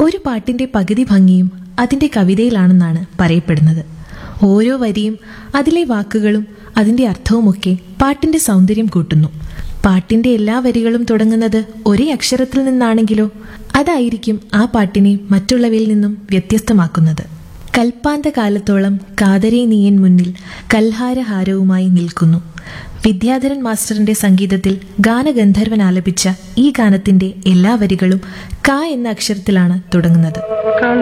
ഒരു പാട്ടിന്റെ പകുതി ഭംഗിയും അതിന്റെ കവിതയിലാണെന്നാണ് പറയപ്പെടുന്നത് ഓരോ വരിയും അതിലെ വാക്കുകളും അതിന്റെ അർത്ഥവുമൊക്കെ പാട്ടിന്റെ സൗന്ദര്യം കൂട്ടുന്നു പാട്ടിന്റെ എല്ലാ വരികളും തുടങ്ങുന്നത് ഒരേ അക്ഷരത്തിൽ നിന്നാണെങ്കിലോ അതായിരിക്കും ആ പാട്ടിനെ മറ്റുള്ളവയിൽ നിന്നും വ്യത്യസ്തമാക്കുന്നത് കൽപ്പാന്ത കാലത്തോളം കാതരെ നീയൻ മുന്നിൽ കൽഹാരഹാരവുമായി നിൽക്കുന്നു വിദ്യാധരൻ മാസ്റ്ററിന്റെ സംഗീതത്തിൽ ഗാനഗന്ധർവൻ ആലപിച്ച ഈ ഗാനത്തിന്റെ എല്ലാ വരികളും ക എന്ന അക്ഷരത്തിലാണ് തുടങ്ങുന്നത് കൾ